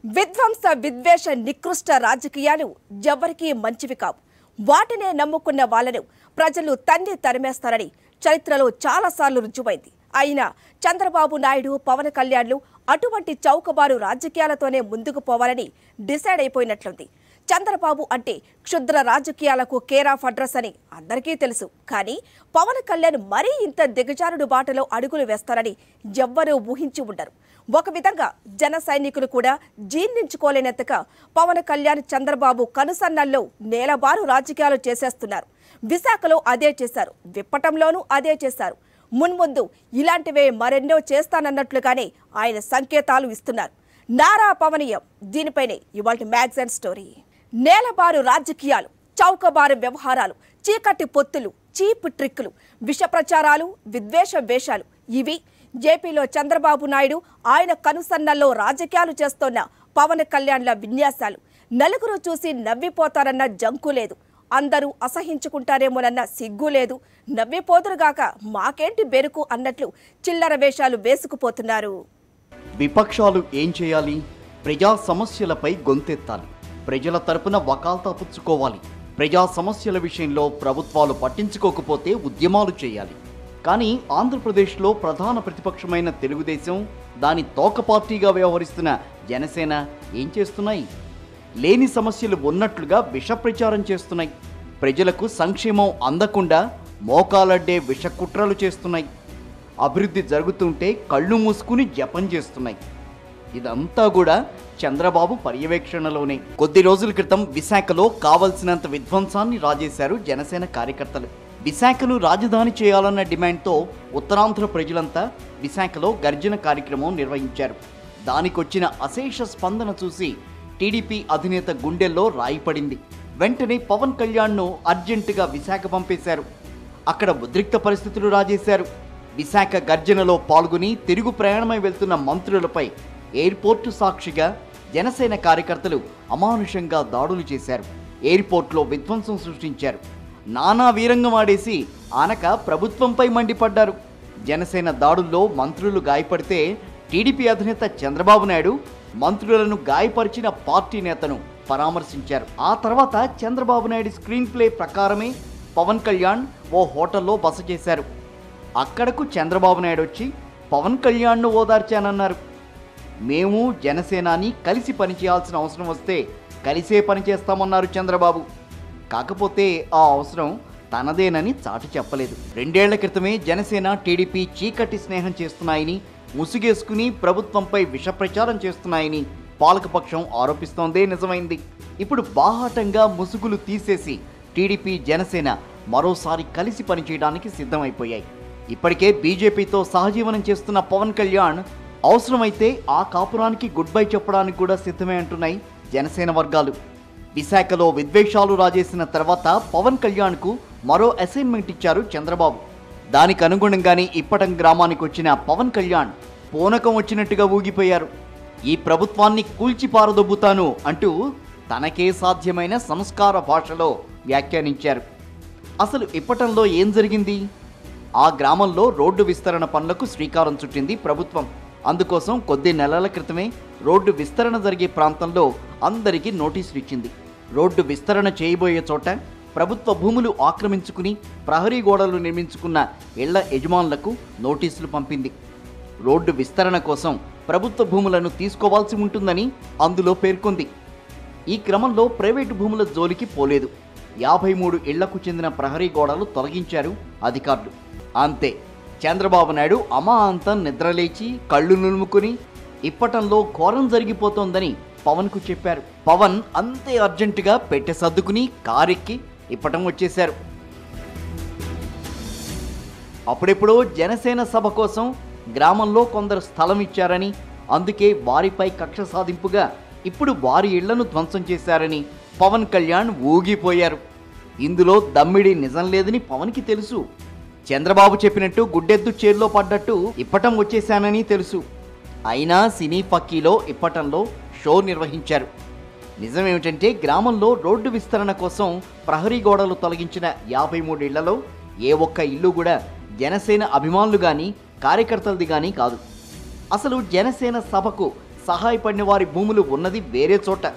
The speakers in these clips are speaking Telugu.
విధ్వంస విద్వేష నికృష్ట రాజకీయాలు ఎవరికీ మంచివి కావు వాటినే నమ్ముకున్న వాళ్ళను ప్రజలు తన్ని తరిమేస్తారని చరిత్రలో చాలాసార్లు రుజువైంది అయినా చంద్రబాబు నాయుడు పవన్ కళ్యాణ్లు అటువంటి చౌకబారు రాజకీయాలతోనే ముందుకు పోవాలని డిసైడ్ అయిపోయినట్లుంది చంద్రబాబు అంటే క్షుద్ర రాజకీయాలకు కేర్ ఆఫ్ అడ్రస్ అని అందరికీ తెలుసు కానీ పవన్ కళ్యాణ్ మరీ ఇంత దిగజారుడు బాటలో అడుగులు వేస్తారని ఎవ్వరూ ఊహించి ఉండరు ఒక విధంగా జన సైనికులు కూడా జీర్ణించుకోలేనంతగా పవన్ కళ్యాణ్ చంద్రబాబు కనుసన్నల్లో నేలబారు రాజకీయాలు చేసేస్తున్నారు విశాఖలో అదే చేశారు విప్పటంలోనూ అదే చేశారు మున్ముందు ఇలాంటివే మరెన్నో చేస్తానన్నట్లుగానే ఆయన సంకేతాలు ఇస్తున్నారు నారా పవనీయం దీనిపైనే ఇవాళ మ్యాగజైన్ స్టోరీ నేలబారు రాజకీయాలు చౌకబారు వ్యవహారాలు చీకటి పొత్తులు చీప్ ట్రిక్కులు విష ప్రచారాలు విద్వేష వేషాలు ఇవి ఏపీలో చంద్రబాబు నాయుడు ఆయన కనుసన్నల్లో రాజకీయాలు చేస్తోన్న పవన్ కళ్యాణ్ల విన్యాసాలు నలుగురు చూసి నవ్విపోతారన్న జంకు లేదు అందరూ అసహించుకుంటారేమోనన్న సిగ్గు లేదు నవ్విపోదురుగాక మాకేంటి బెరుకు అన్నట్లు చిల్లర వేషాలు వేసుకుపోతున్నారు విపక్షాలు ఏం చేయాలి ప్రజా సమస్యలపై గొంతెత్తాలి ప్రజల తరపున వకాల్తా పుచ్చుకోవాలి ప్రజా సమస్యల విషయంలో ప్రభుత్వాలు పట్టించుకోకపోతే ఉద్యమాలు చేయాలి కానీ ఆంధ్రప్రదేశ్లో ప్రధాన ప్రతిపక్షమైన తెలుగుదేశం దాని తోక పార్టీగా వ్యవహరిస్తున్న జనసేన ఏం చేస్తున్నాయి లేని సమస్యలు ఉన్నట్లుగా విష ప్రచారం చేస్తున్నాయి ప్రజలకు సంక్షేమం అందకుండా మోకాలడ్డే విష కుట్రలు చేస్తున్నాయి అభివృద్ధి జరుగుతుంటే కళ్ళు మూసుకుని జపం చేస్తున్నాయి ఇదంతా కూడా చంద్రబాబు పర్యవేక్షణలోనే కొద్ది రోజుల క్రితం విశాఖలో కావలసినంత విధ్వంసాన్ని రాజేశారు జనసేన కార్యకర్తలు విశాఖను రాజధాని చేయాలన్న డిమాండ్తో ఉత్తరాంధ్ర ప్రజలంతా విశాఖలో గర్జన కార్యక్రమం నిర్వహించారు దానికొచ్చిన అశేష స్పందన చూసి టీడీపీ అధినేత గుండెల్లో రాయిపడింది వెంటనే పవన్ కళ్యాణ్ను అర్జెంటుగా విశాఖ పంపేశారు అక్కడ ఉద్రిక్త పరిస్థితులు రాజేశారు విశాఖ గర్జనలో పాల్గొని తిరుగు ప్రయాణమై వెళ్తున్న మంత్రులపై ఎయిర్పోర్టు సాక్షిగా జనసేన కార్యకర్తలు అమానుషంగా దాడులు చేశారు ఎయిర్పోర్ట్లో విధ్వంసం సృష్టించారు నానా వీరంగం ఆడేసి ఆనక ప్రభుత్వంపై మండిపడ్డారు జనసేన దాడుల్లో మంత్రులు గాయపడితే టీడీపీ అధినేత చంద్రబాబు నాయుడు మంత్రులను గాయపరిచిన పార్టీ నేతను పరామర్శించారు ఆ తర్వాత చంద్రబాబు నాయుడు స్క్రీన్ ప్లే ప్రకారమే పవన్ కళ్యాణ్ ఓ హోటల్లో బస చేశారు అక్కడకు చంద్రబాబు నాయుడు వచ్చి పవన్ కళ్యాణ్ను ఓదార్చానన్నారు మేము జనసేనాని కలిసి పనిచేయాల్సిన అవసరం వస్తే కలిసే పనిచేస్తామన్నారు చంద్రబాబు కాకపోతే ఆ అవసరం తనదేనని చాటి చెప్పలేదు రెండేళ్ల క్రితమే జనసేన టీడీపీ చీకటి స్నేహం చేస్తున్నాయని ముసుగేసుకుని ప్రభుత్వంపై విష ప్రచారం చేస్తున్నాయని పాలకపక్షం ఆరోపిస్తోందే నిజమైంది ఇప్పుడు బాహాటంగా ముసుగులు తీసేసి టీడీపీ జనసేన మరోసారి కలిసి పనిచేయడానికి సిద్ధమైపోయాయి ఇప్పటికే బీజేపీతో సహజీవనం చేస్తున్న పవన్ కళ్యాణ్ అవసరమైతే ఆ కాపురానికి గుడ్ బై చెప్పడానికి కూడా సిద్ధమే అంటున్నాయి జనసేన వర్గాలు విశాఖలో విద్వేషాలు రాజేసిన తర్వాత పవన్ కళ్యాణ్కు మరో అసైన్మెంట్ ఇచ్చారు చంద్రబాబు దానికి అనుగుణంగానే ఇప్పటం గ్రామానికి వచ్చిన పవన్ కళ్యాణ్ పూనకం వచ్చినట్టుగా ఊగిపోయారు ఈ ప్రభుత్వాన్ని కూల్చి పారదొబ్బుతాను అంటూ తనకే సాధ్యమైన సంస్కార భాషలో వ్యాఖ్యానించారు అసలు ఇప్పటంలో ఏం జరిగింది ఆ గ్రామంలో రోడ్డు విస్తరణ పనులకు శ్రీకారం చుట్టింది ప్రభుత్వం అందుకోసం కొద్ది నెలల క్రితమే రోడ్డు విస్తరణ జరిగే ప్రాంతంలో అందరికీ నోటీసులు ఇచ్చింది రోడ్డు విస్తరణ చేయబోయే చోట ప్రభుత్వ భూములు ఆక్రమించుకుని ప్రహరీ గోడలు నిర్మించుకున్న ఇళ్ల యజమానులకు నోటీసులు పంపింది రోడ్డు విస్తరణ కోసం ప్రభుత్వ భూములను తీసుకోవాల్సి ఉంటుందని అందులో పేర్కొంది ఈ క్రమంలో ప్రైవేటు భూముల జోలికి పోలేదు యాభై మూడు ఇళ్లకు చెందిన ప్రహరీ గోడలు తొలగించారు అధికారులు అంతే చంద్రబాబు నాయుడు అమాంతం నిద్రలేచి కళ్ళు నులుముకుని ఇప్పటంలో ఘోరం జరిగిపోతోందని పవన్కు చెప్పారు పవన్ అంతే అర్జెంటుగా పెట్టె సర్దుకుని కారెక్కి ఇప్పటం వచ్చేశారు అప్పుడెప్పుడో జనసేన సభ కోసం గ్రామంలో కొందరు స్థలం ఇచ్చారని అందుకే వారిపై కక్ష సాధింపుగా ఇప్పుడు వారి ఇళ్లను ధ్వంసం చేశారని పవన్ కళ్యాణ్ ఊగిపోయారు ఇందులో దమ్మిడి నిజం లేదని పవన్కి తెలుసు చంద్రబాబు చెప్పినట్టు గుడ్డెద్దు చేరులో పడ్డట్టు ఇప్పటం వచ్చేశానని తెలుసు అయినా సినీ పక్కీలో ఇప్పటంలో షో నిర్వహించారు నిజమేమిటంటే గ్రామంలో రోడ్డు విస్తరణ కోసం ప్రహరీ గోడలు తొలగించిన యాభై మూడు ఇళ్లలో ఏ ఒక్క ఇల్లు కూడా జనసేన అభిమానులు కానీ కార్యకర్తలది కానీ కాదు అసలు జనసేన సభకు సహాయపడిన వారి భూములు ఉన్నది వేరే చోట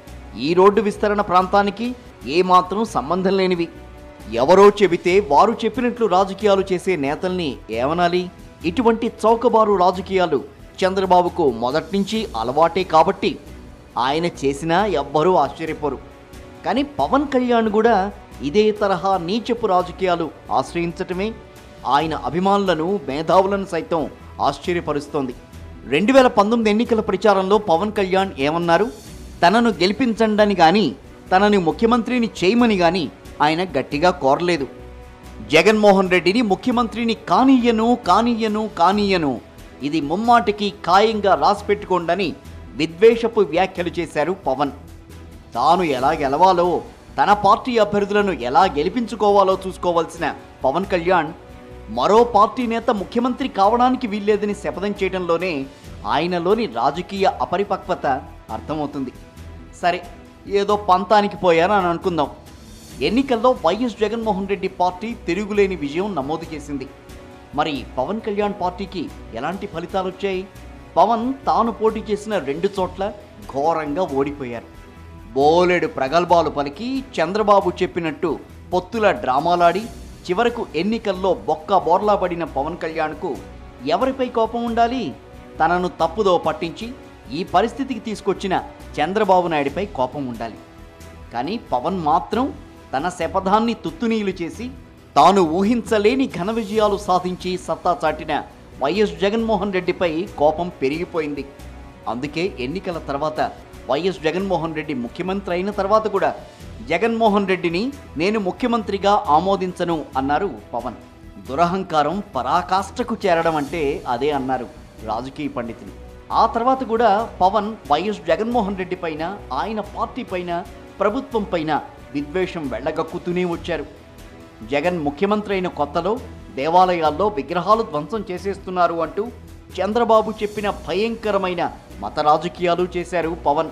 ఈ రోడ్డు విస్తరణ ప్రాంతానికి ఏమాత్రం సంబంధం లేనివి ఎవరో చెబితే వారు చెప్పినట్లు రాజకీయాలు చేసే నేతల్ని ఏమనాలి ఇటువంటి చౌకబారు రాజకీయాలు చంద్రబాబుకు మొదటి నుంచి అలవాటే కాబట్టి ఆయన చేసినా ఎవ్వరూ ఆశ్చర్యపోరు కానీ పవన్ కళ్యాణ్ కూడా ఇదే తరహా నీచపు రాజకీయాలు ఆశ్రయించటమే ఆయన అభిమానులను మేధావులను సైతం ఆశ్చర్యపరుస్తోంది రెండు వేల పంతొమ్మిది ఎన్నికల ప్రచారంలో పవన్ కళ్యాణ్ ఏమన్నారు తనను గెలిపించండని గాని తనని ముఖ్యమంత్రిని చేయమని గాని ఆయన గట్టిగా కోరలేదు జగన్మోహన్ రెడ్డిని ముఖ్యమంత్రిని కానీయను కానీయను కానీయను ఇది ముమ్మాటికి ఖాయంగా రాసిపెట్టుకోండని విద్వేషపు వ్యాఖ్యలు చేశారు పవన్ తాను ఎలా గెలవాలో తన పార్టీ అభ్యర్థులను ఎలా గెలిపించుకోవాలో చూసుకోవాల్సిన పవన్ కళ్యాణ్ మరో పార్టీ నేత ముఖ్యమంత్రి కావడానికి వీల్లేదని శపథం చేయడంలోనే ఆయనలోని రాజకీయ అపరిపక్వత అర్థమవుతుంది సరే ఏదో పంతానికి పోయారని అనుకుందాం ఎన్నికల్లో వైఎస్ జగన్మోహన్ రెడ్డి పార్టీ తిరుగులేని విజయం నమోదు చేసింది మరి పవన్ కళ్యాణ్ పార్టీకి ఎలాంటి ఫలితాలు వచ్చాయి పవన్ తాను పోటీ చేసిన రెండు చోట్ల ఘోరంగా ఓడిపోయారు బోలెడు ప్రగల్భాలు పలికి చంద్రబాబు చెప్పినట్టు పొత్తుల డ్రామాలాడి చివరకు ఎన్నికల్లో బొక్క బోర్లా పడిన పవన్ కళ్యాణ్కు ఎవరిపై కోపం ఉండాలి తనను తప్పుదో పట్టించి ఈ పరిస్థితికి తీసుకొచ్చిన చంద్రబాబు నాయుడిపై కోపం ఉండాలి కానీ పవన్ మాత్రం తన శపథాన్ని తుత్తునీలు చేసి తాను ఊహించలేని ఘన విజయాలు సాధించి సత్తా చాటిన వైఎస్ జగన్మోహన్ రెడ్డిపై కోపం పెరిగిపోయింది అందుకే ఎన్నికల తర్వాత వైఎస్ జగన్మోహన్ రెడ్డి ముఖ్యమంత్రి అయిన తర్వాత కూడా జగన్మోహన్ రెడ్డిని నేను ముఖ్యమంత్రిగా ఆమోదించను అన్నారు పవన్ దురహంకారం పరాకాష్ఠకు చేరడం అంటే అదే అన్నారు రాజకీయ పండితులు ఆ తర్వాత కూడా పవన్ వైఎస్ జగన్మోహన్ రెడ్డి పైన ఆయన పార్టీ పైన ప్రభుత్వం పైన విద్వేషం వెళ్ళగక్కుతూనే వచ్చారు జగన్ ముఖ్యమంత్రి అయిన కొత్తలో దేవాలయాల్లో విగ్రహాలు ధ్వంసం చేసేస్తున్నారు అంటూ చంద్రబాబు చెప్పిన భయంకరమైన మత రాజకీయాలు చేశారు పవన్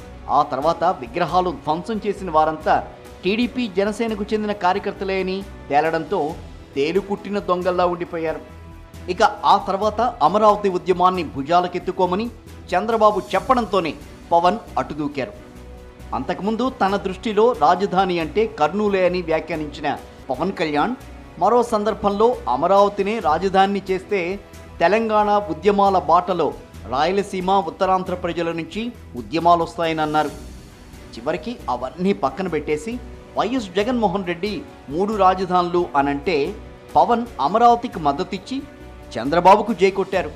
ఆ తర్వాత విగ్రహాలు ధ్వంసం చేసిన వారంతా టీడీపీ జనసేనకు చెందిన కార్యకర్తలే అని తేలడంతో తేలుకుట్టిన దొంగల్లా ఉండిపోయారు ఇక ఆ తర్వాత అమరావతి ఉద్యమాన్ని భుజాలకెత్తుకోమని చంద్రబాబు చెప్పడంతోనే పవన్ అటుదూకారు అంతకుముందు తన దృష్టిలో రాజధాని అంటే కర్నూలే అని వ్యాఖ్యానించిన పవన్ కళ్యాణ్ మరో సందర్భంలో అమరావతినే రాజధానిని చేస్తే తెలంగాణ ఉద్యమాల బాటలో రాయలసీమ ఉత్తరాంధ్ర ప్రజల నుంచి ఉద్యమాలు వస్తాయని అన్నారు చివరికి అవన్నీ పక్కన పెట్టేసి వైఎస్ జగన్మోహన్ రెడ్డి మూడు రాజధానులు అనంటే పవన్ అమరావతికి మద్దతిచ్చి చంద్రబాబుకు జైకొట్టారు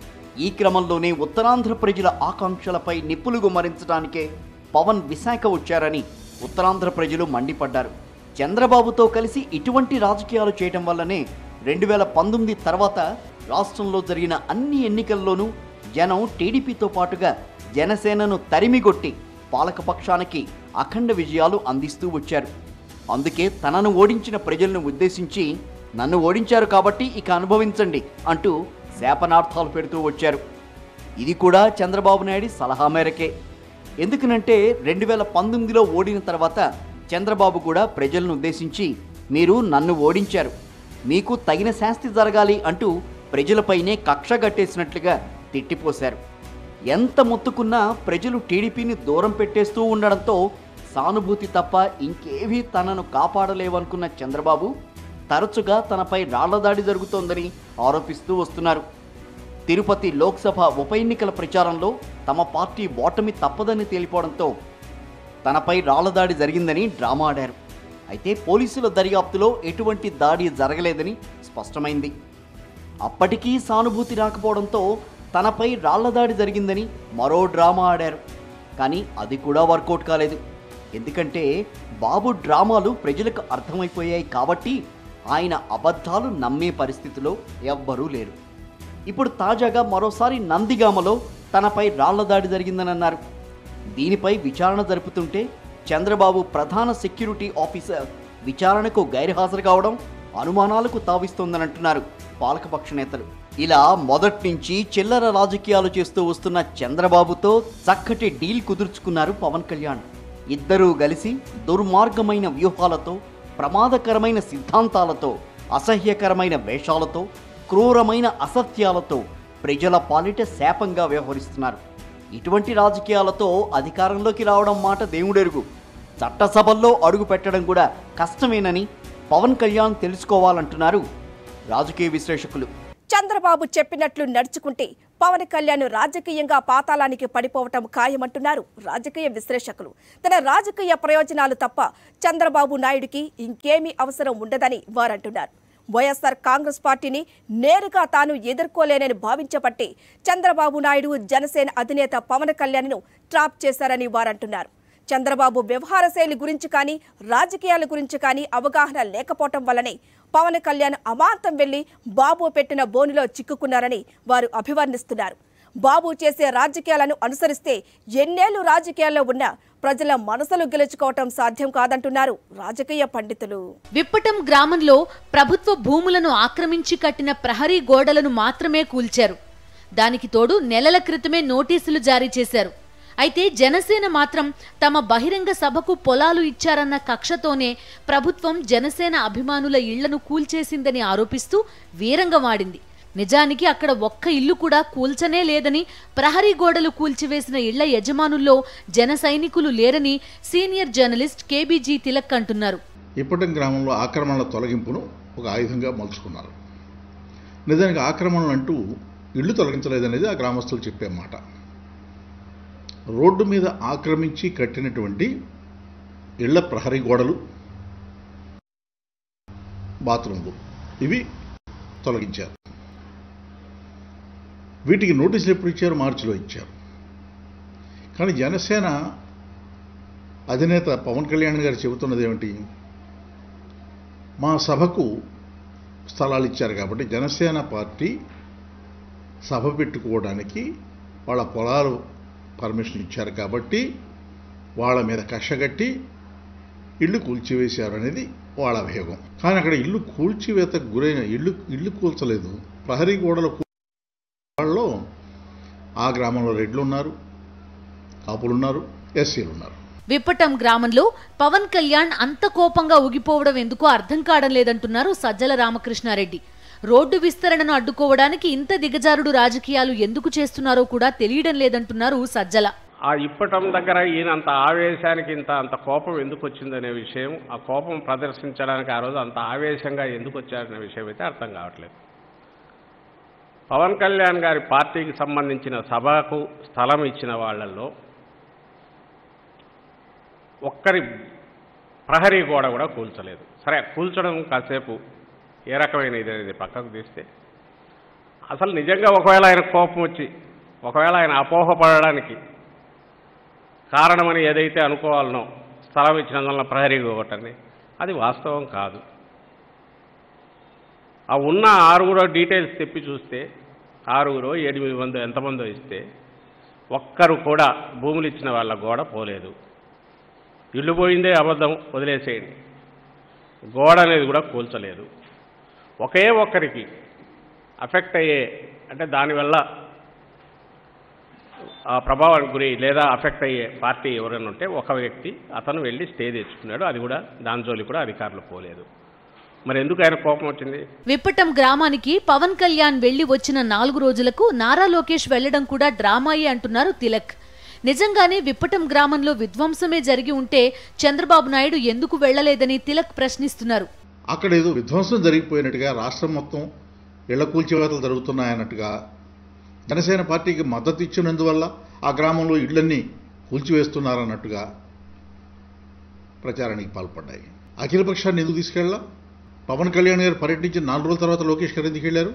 ఈ క్రమంలోనే ఉత్తరాంధ్ర ప్రజల ఆకాంక్షలపై నిప్పులు గుమ్మరించడానికే పవన్ విశాఖ వచ్చారని ఉత్తరాంధ్ర ప్రజలు మండిపడ్డారు చంద్రబాబుతో కలిసి ఇటువంటి రాజకీయాలు చేయడం వల్లనే రెండు వేల పంతొమ్మిది తర్వాత రాష్ట్రంలో జరిగిన అన్ని ఎన్నికల్లోనూ జనం టీడీపీతో పాటుగా జనసేనను తరిమిగొట్టి పాలకపక్షానికి అఖండ విజయాలు అందిస్తూ వచ్చారు అందుకే తనను ఓడించిన ప్రజలను ఉద్దేశించి నన్ను ఓడించారు కాబట్టి ఇక అనుభవించండి అంటూ శాపనార్థాలు పెడుతూ వచ్చారు ఇది కూడా చంద్రబాబు నాయుడు సలహా మేరకే ఎందుకనంటే రెండు వేల పంతొమ్మిదిలో ఓడిన తర్వాత చంద్రబాబు కూడా ప్రజలను ఉద్దేశించి మీరు నన్ను ఓడించారు మీకు తగిన శాస్తి జరగాలి అంటూ ప్రజలపైనే కక్ష కట్టేసినట్లుగా తిట్టిపోశారు ఎంత మొత్తుకున్నా ప్రజలు టీడీపీని దూరం పెట్టేస్తూ ఉండడంతో సానుభూతి తప్ప ఇంకేవీ తనను కాపాడలేవనుకున్న చంద్రబాబు తరచుగా తనపై రాళ్లదాడి జరుగుతోందని ఆరోపిస్తూ వస్తున్నారు తిరుపతి లోక్సభ ఉప ఎన్నికల ప్రచారంలో తమ పార్టీ ఓటమి తప్పదని తేలిపోవడంతో తనపై రాళ్లదాడి జరిగిందని డ్రామా ఆడారు అయితే పోలీసుల దర్యాప్తులో ఎటువంటి దాడి జరగలేదని స్పష్టమైంది అప్పటికీ సానుభూతి రాకపోవడంతో తనపై రాళ్లదాడి జరిగిందని మరో డ్రామా ఆడారు కానీ అది కూడా వర్కౌట్ కాలేదు ఎందుకంటే బాబు డ్రామాలు ప్రజలకు అర్థమైపోయాయి కాబట్టి ఆయన అబద్ధాలు నమ్మే పరిస్థితిలో ఎవ్వరూ లేరు ఇప్పుడు తాజాగా మరోసారి నందిగామలో తనపై రాళ్లదాడి జరిగిందని అన్నారు దీనిపై విచారణ జరుపుతుంటే చంద్రబాబు ప్రధాన సెక్యూరిటీ ఆఫీసర్ విచారణకు గైర్హాజరు కావడం అనుమానాలకు తావిస్తోందని అంటున్నారు పాలకపక్ష నేతలు ఇలా మొదటి నుంచి చిల్లర రాజకీయాలు చేస్తూ వస్తున్న చంద్రబాబుతో చక్కటి డీల్ కుదుర్చుకున్నారు పవన్ కళ్యాణ్ ఇద్దరూ కలిసి దుర్మార్గమైన వ్యూహాలతో ప్రమాదకరమైన సిద్ధాంతాలతో అసహ్యకరమైన వేషాలతో క్రూరమైన అసత్యాలతో ప్రజల పాలిట శాపంగా వ్యవహరిస్తున్నారు ఇటువంటి రాజకీయాలతో అధికారంలోకి రావడం మాట దేవుడెరుగు చట్టసభల్లో అడుగు పెట్టడం కూడా కష్టమేనని పవన్ కళ్యాణ్ తెలుసుకోవాలంటున్నారు రాజకీయ విశ్లేషకులు చంద్రబాబు చెప్పినట్లు నడుచుకుంటే పవన్ కళ్యాణ్ రాజకీయంగా పాతాళానికి పడిపోవటం ఖాయమంటున్నారు రాజకీయ విశ్లేషకులు తన రాజకీయ ప్రయోజనాలు తప్ప చంద్రబాబు నాయుడికి ఇంకేమీ అవసరం ఉండదని వారంటున్నారు వైఎస్ఆర్ కాంగ్రెస్ పార్టీని నేరుగా తాను ఎదుర్కోలేనని భావించబట్టి చంద్రబాబు నాయుడు జనసేన అధినేత పవన్ కళ్యాణ్ను ట్రాప్ చేశారని వారంటున్నారు చంద్రబాబు వ్యవహార శైలి గురించి కానీ రాజకీయాల గురించి కానీ అవగాహన లేకపోవటం వల్లనే పవన్ కళ్యాణ్ అమాంతం వెళ్లి బాబు పెట్టిన బోనులో చిక్కుకున్నారని వారు అభివర్ణిస్తున్నారు బాబు చేసే రాజకీయాలను అనుసరిస్తే ఎన్నేళ్లు రాజకీయాల్లో ఉన్నా ప్రజల మనసులు గెలుచుకోవటం సాధ్యం కాదంటున్నారు రాజకీయ పండితులు విప్పటం గ్రామంలో ప్రభుత్వ భూములను ఆక్రమించి కట్టిన ప్రహరీ గోడలను మాత్రమే కూల్చారు దానికి తోడు నెలల క్రితమే నోటీసులు జారీ చేశారు అయితే జనసేన మాత్రం తమ బహిరంగ సభకు పొలాలు ఇచ్చారన్న కక్షతోనే ప్రభుత్వం జనసేన అభిమానుల ఇళ్లను కూల్చేసిందని ఆరోపిస్తూ వీరంగమాడింది నిజానికి అక్కడ ఒక్క ఇల్లు కూడా కూల్చనే లేదని ప్రహరీ గోడలు కూల్చివేసిన ఇళ్ల యజమానుల్లో జన సైనికులు లేరని సీనియర్ జర్నలిస్ట్ కేబీజీ తిలక్ అంటున్నారు ఇప్పటి గ్రామంలో ఆక్రమణల తొలగింపును ఒక ఆయుధంగా మలుచుకున్నారు నిజానికి ఆక్రమణలు అంటూ ఇల్లు తొలగించలేదనేది ఆ గ్రామస్తులు చెప్పే మాట రోడ్డు మీద ఆక్రమించి కట్టినటువంటి ఇళ్ల ప్రహరీ గోడలు బాత్రూంలు ఇవి తొలగించారు వీటికి నోటీసులు ఎప్పుడు ఇచ్చారు మార్చిలో ఇచ్చారు కానీ జనసేన అధినేత పవన్ కళ్యాణ్ గారు చెబుతున్నది ఏమిటి మా సభకు స్థలాలు ఇచ్చారు కాబట్టి జనసేన పార్టీ సభ పెట్టుకోవడానికి వాళ్ళ పొలాలు పర్మిషన్ ఇచ్చారు కాబట్టి వాళ్ళ మీద కక్షగట్టి ఇల్లు కూల్చివేశారు అనేది వాళ్ళ అభియోగం కానీ అక్కడ ఇల్లు కూల్చివేతకు గురైన ఇల్లు ఇల్లు కూల్చలేదు ప్రహరీ గోడలు కూ- వాళ్ళలో ఆ గ్రామంలో రెడ్లు ఉన్నారు కాపులు ఉన్నారు ఎస్సీలు ఉన్నారు విప్పటం గ్రామంలో పవన్ కళ్యాణ్ అంత కోపంగా ఊగిపోవడం ఎందుకో అర్థం కావడం లేదంటున్నారు సజ్జల రామకృష్ణారెడ్డి రోడ్డు విస్తరణను అడ్డుకోవడానికి ఇంత దిగజారుడు రాజకీయాలు ఎందుకు చేస్తున్నారో కూడా తెలియడం లేదంటున్నారు సజ్జల ఆ ఇప్పటం దగ్గర ఈయన అంత ఆవేశానికి ఇంత అంత కోపం ఎందుకు వచ్చిందనే విషయం ఆ కోపం ప్రదర్శించడానికి ఆ రోజు అంత ఆవేశంగా ఎందుకు వచ్చారనే విషయం అయితే అర్థం కావట్లేదు పవన్ కళ్యాణ్ గారి పార్టీకి సంబంధించిన సభకు స్థలం ఇచ్చిన వాళ్ళల్లో ఒక్కరి ప్రహరీ గోడ కూడా కూల్చలేదు సరే కూల్చడం కాసేపు ఏ రకమైన ఇది అనేది పక్కకు తీస్తే అసలు నిజంగా ఒకవేళ ఆయన కోపం వచ్చి ఒకవేళ ఆయన అపోహపడడానికి కారణమని ఏదైతే అనుకోవాలనో స్థలం ఇచ్చినందువల్ల ప్రహరీ ఒకటని అది వాస్తవం కాదు ఆ ఉన్న ఆరుగురో డీటెయిల్స్ తెప్పి చూస్తే ఆరుగురో ఎనిమిది మంది ఎంతమందో ఇస్తే ఒక్కరు కూడా భూములు ఇచ్చిన వాళ్ళ గోడ పోలేదు ఇల్లు పోయిందే అబద్ధం వదిలేసేయండి గోడ అనేది కూడా కూల్చలేదు ఒకే ఒక్కరికి అఫెక్ట్ అయ్యే అంటే దానివల్ల ఆ ప్రభావానికి గురి లేదా అఫెక్ట్ అయ్యే పార్టీ ఎవరైనా ఉంటే ఒక వ్యక్తి అతను వెళ్ళి స్టే తెచ్చుకున్నాడు అది కూడా దాని జోలి కూడా అధికారులు పోలేదు మరి ఎందుకు ఆయన కోపం వచ్చింది విప్పటం గ్రామానికి పవన్ కళ్యాణ్ వెళ్లి వచ్చిన నాలుగు రోజులకు నారా లోకేష్ వెళ్లడం కూడా డ్రామాయే అంటున్నారు తిలక్ నిజంగానే విప్పటం గ్రామంలో విధ్వంసమే జరిగి ఉంటే చంద్రబాబు నాయుడు ఎందుకు వెళ్లలేదని తిలక్ ప్రశ్నిస్తున్నారు అక్కడ ఏదో విధ్వంసం జరిగిపోయినట్టుగా రాష్ట్రం మొత్తం ఇళ్ల కూల్చివేతలు జరుగుతున్నాయన్నట్టుగా జనసేన పార్టీకి మద్దతు ఇచ్చినందువల్ల ఆ గ్రామంలో ఇళ్లన్నీ కూల్చివేస్తున్నారన్నట్టుగా ప్రచారానికి పాల్పడ్డాయి అఖిలపక్షాన్ని ఎందుకు తీసుకెళ్ళా పవన్ కళ్యాణ్ గారు పర్యటించిన నాలుగు రోజుల తర్వాత లోకేష్ గారు ఎందుకు వెళ్ళారు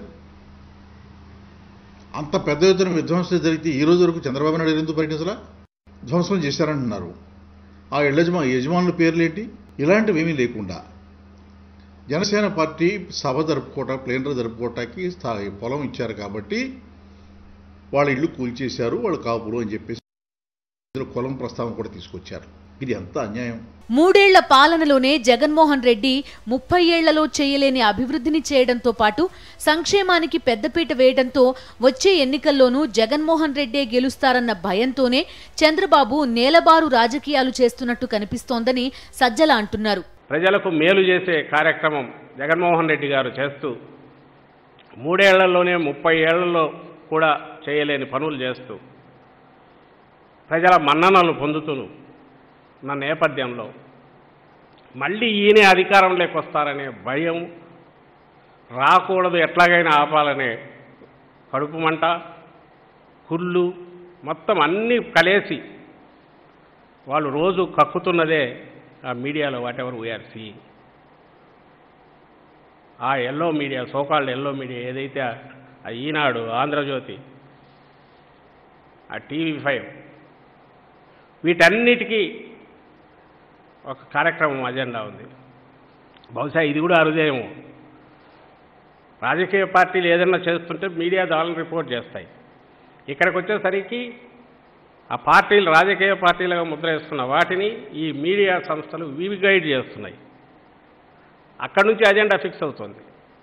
అంత పెద్ద ఎత్తున విధ్వంసం జరిగితే ఈ రోజు వరకు చంద్రబాబు నాయుడు గారు ఎందుకు పర్యటించలా ధ్వంసం చేశారంటున్నారు ఆ ఇళ్ల యజమా యజమానుల పేర్లేంటి ఇలాంటివి ఏమీ లేకుండా జనసేన పార్టీ సభ జరుపుకోట ప్లేనర్ జరుపుకోవటానికి స్థా- పొలం ఇచ్చారు కాబట్టి వాళ్ళ ఇల్లు కూల్చేశారు వాళ్ళు కాపులు అని చెప్పేసి ఇందులో కులం ప్రస్తావన కూడా తీసుకొచ్చారు ఇది ఎంత అన్యాయం మూడేళ్ల పాలనలోనే జగన్మోహన్ రెడ్డి ముప్పై ఏళ్లలో చేయలేని అభివృద్ధిని చేయడంతో పాటు సంక్షేమానికి పెద్దపీట వేయడంతో వచ్చే ఎన్నికల్లోనూ జగన్మోహన్ రెడ్డే గెలుస్తారన్న భయంతోనే చంద్రబాబు నేలబారు రాజకీయాలు చేస్తున్నట్టు కనిపిస్తోందని సజ్జల అంటున్నారు ప్రజలకు మేలు చేసే కార్యక్రమం జగన్మోహన్ రెడ్డి గారు చేస్తూ మూడేళ్లలోనే ముప్పై ఏళ్లలో కూడా చేయలేని పనులు చేస్తూ ప్రజల మన్ననలు పొందుతును ఉన్న నేపథ్యంలో మళ్ళీ ఈయనే అధికారంలోకి వస్తారనే భయం రాకూడదు ఎట్లాగైనా ఆపాలనే కడుపు మంట కుళ్ళు మొత్తం అన్నీ కలిసి వాళ్ళు రోజు కక్కుతున్నదే ఆ మీడియాలో వాట్ ఎవర్ వీఆర్ సీయింగ్ ఆ yellow media so called yellow media ఏదైతే ఆ ఈనాడు ఆంధ్రజ్యోతి ఆ టీవీ ఫైవ్ వీటన్నిటికీ ఒక కార్యక్రమం అజెండా ఉంది బహుశా ఇది కూడా అరుదేమో రాజకీయ పార్టీలు ఏదైనా చేస్తుంటే మీడియా దానిని రిపోర్ట్ చేస్తాయి ఇక్కడికి వచ్చేసరికి ఆ పార్టీలు రాజకీయ పార్టీలుగా ముద్ర వేస్తున్న వాటిని ఈ మీడియా సంస్థలు వివి గైడ్ చేస్తున్నాయి అక్కడి నుంచి అజెండా ఫిక్స్ అవుతుంది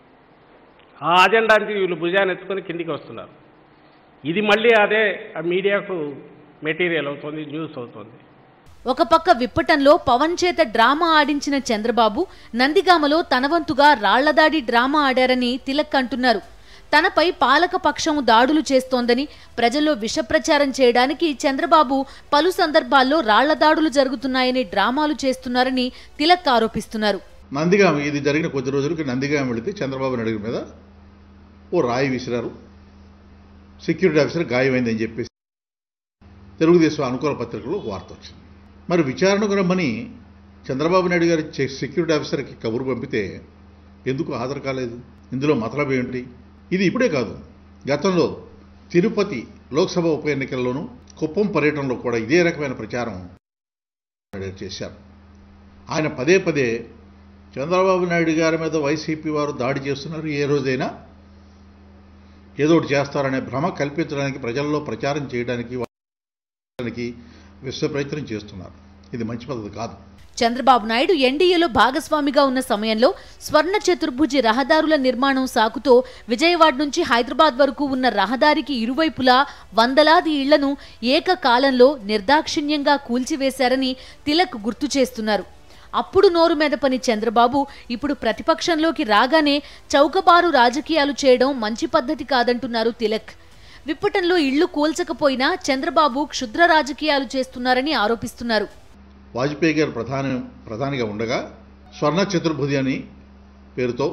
ఆ అజెండానికి వీళ్ళు భుజాన్ని ఎత్తుకొని కిందికి వస్తున్నారు ఇది మళ్ళీ అదే ఆ మీడియాకు మెటీరియల్ అవుతుంది న్యూస్ అవుతుంది ఒక పక్క విప్పటంలో పవన్ చేత డ్రామా ఆడించిన చంద్రబాబు నందిగామలో తన వంతుగా రాళ్లదాడి డ్రామా ఆడారని తిలక్ అంటున్నారు తనపై పాలక పక్షం దాడులు చేస్తోందని ప్రజల్లో విషప్రచారం చేయడానికి చంద్రబాబు పలు సందర్భాల్లో రాళ్ల దాడులు జరుగుతున్నాయని డ్రామాలు చేస్తున్నారని తిలక్ ఆరోపిస్తున్నారు నందిగామ ఇది జరిగిన కొద్ది రోజులకి నందిగామ వెళితే చంద్రబాబు నాయుడు మీద ఓ రాయి విసిరారు సెక్యూరిటీ ఆఫీసర్ గాయమైందని చెప్పేసి తెలుగుదేశం అనుకూల పత్రికలో ఒక వార్త వచ్చింది మరి విచారణకు రమ్మని చంద్రబాబు నాయుడు గారి చె- సెక్యూరిటీ ఆఫీసర్కి కబురు పంపితే ఎందుకు హాజరు కాలేదు ఇందులో మతలబ్ ఏంటి ఇది ఇప్పుడే కాదు గతంలో తిరుపతి లోక్సభ ఉప ఎన్నికల్లోనూ కుప్పం పర్యటనలో కూడా ఇదే రకమైన ప్రచారం చేశారు ఆయన పదే పదే చంద్రబాబు నాయుడు గారి మీద వైసీపీ వారు దాడి చేస్తున్నారు ఏ రోజైనా ఏదో ఒకటి చేస్తారనే భ్రమ కల్పించడానికి ప్రజల్లో ప్రచారం చేయడానికి వారికి విశ్వ ప్రయత్నం చేస్తున్నారు ఇది మంచి పద్ధతి కాదు చంద్రబాబు నాయుడు ఎన్డీఏలో భాగస్వామిగా ఉన్న సమయంలో స్వర్ణ చతుర్భుజి రహదారుల నిర్మాణం సాకుతో విజయవాడ నుంచి హైదరాబాద్ వరకు ఉన్న రహదారికి ఇరువైపులా వందలాది ఇళ్లను ఏకకాలంలో నిర్దాక్షిణ్యంగా కూల్చివేశారని తిలక్ గుర్తు చేస్తున్నారు అప్పుడు నోరు మెదపని చంద్రబాబు ఇప్పుడు ప్రతిపక్షంలోకి రాగానే చౌకబారు రాజకీయాలు చేయడం మంచి పద్ధతి కాదంటున్నారు తిలక్ విప్పటంలో ఇళ్లు కూల్చకపోయినా చంద్రబాబు క్షుద్ర రాజకీయాలు చేస్తున్నారని ఆరోపిస్తున్నారు వాజ్పేయి గారు ప్రధాని ప్రధానిగా ఉండగా స్వర్ణ చతుర్భుజి అని పేరుతో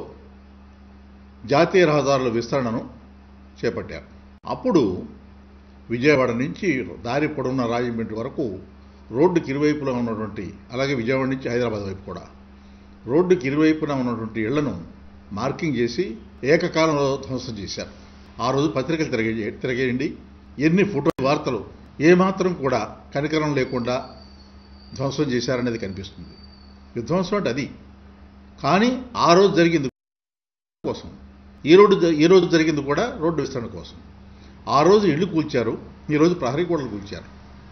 జాతీయ రహదారుల విస్తరణను చేపట్టారు అప్పుడు విజయవాడ నుంచి దారి పొడవున రాజమండ్రి వరకు రోడ్డుకి ఇరువైపులా ఉన్నటువంటి అలాగే విజయవాడ నుంచి హైదరాబాద్ వైపు కూడా రోడ్డుకి ఇరువైపున ఉన్నటువంటి ఇళ్లను మార్కింగ్ చేసి ఏకకాలంలో ధ్వంసం చేశారు ఆ రోజు పత్రికలు తిరగే తిరగేయండి ఎన్ని ఫోటో వార్తలు ఏమాత్రం కూడా కనికరం లేకుండా ధ్వంసం చేశారనేది కనిపిస్తుంది విధ్వంసం అంటే అది కానీ ఆ రోజు జరిగింది కోసం ఈ రోడ్డు జ- ఈ రోజు జరిగింది కూడా రోడ్డు విస్తరణ కోసం ఆ రోజు ఇళ్ళు కూల్చారు ఈ రోజు ప్రహరీ గోడలు కూల్చారు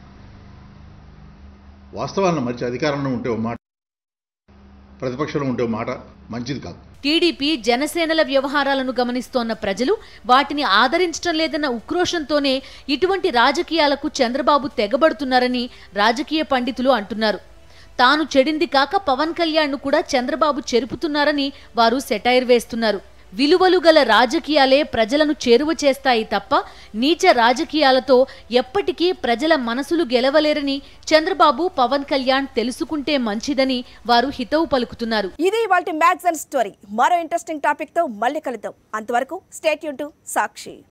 వాస్తవాలను మరిచి అధికారంలో ఉంటే ఒక మాట ప్రతిపక్షంలో ఉంటే ఒక మాట మంచిది కాదు టీడీపీ జనసేనల వ్యవహారాలను గమనిస్తోన్న ప్రజలు వాటిని ఆదరించడం లేదన్న ఉక్రోషంతోనే ఇటువంటి రాజకీయాలకు చంద్రబాబు తెగబడుతున్నారని రాజకీయ పండితులు అంటున్నారు తాను చెడింది కాక పవన్ కళ్యాణ్ను కూడా చంద్రబాబు చెరుపుతున్నారని వారు సెటైర్ వేస్తున్నారు విలువలు గల రాజకీయాలే ప్రజలను చేరువ చేస్తాయి తప్ప నీచ రాజకీయాలతో ఎప్పటికీ ప్రజల మనసులు గెలవలేరని చంద్రబాబు పవన్ కళ్యాణ్ తెలుసుకుంటే మంచిదని వారు హితవు పలుకుతున్నారు ఇది వాళ్ళ మ్యాగ్జన్ స్టోరీ మరో ఇంట్రెస్టింగ్ టాపిక్ తో మళ్ళీ కలుద్దాం అంతవరకు స్టేట్ యూన్ టు సాక్షి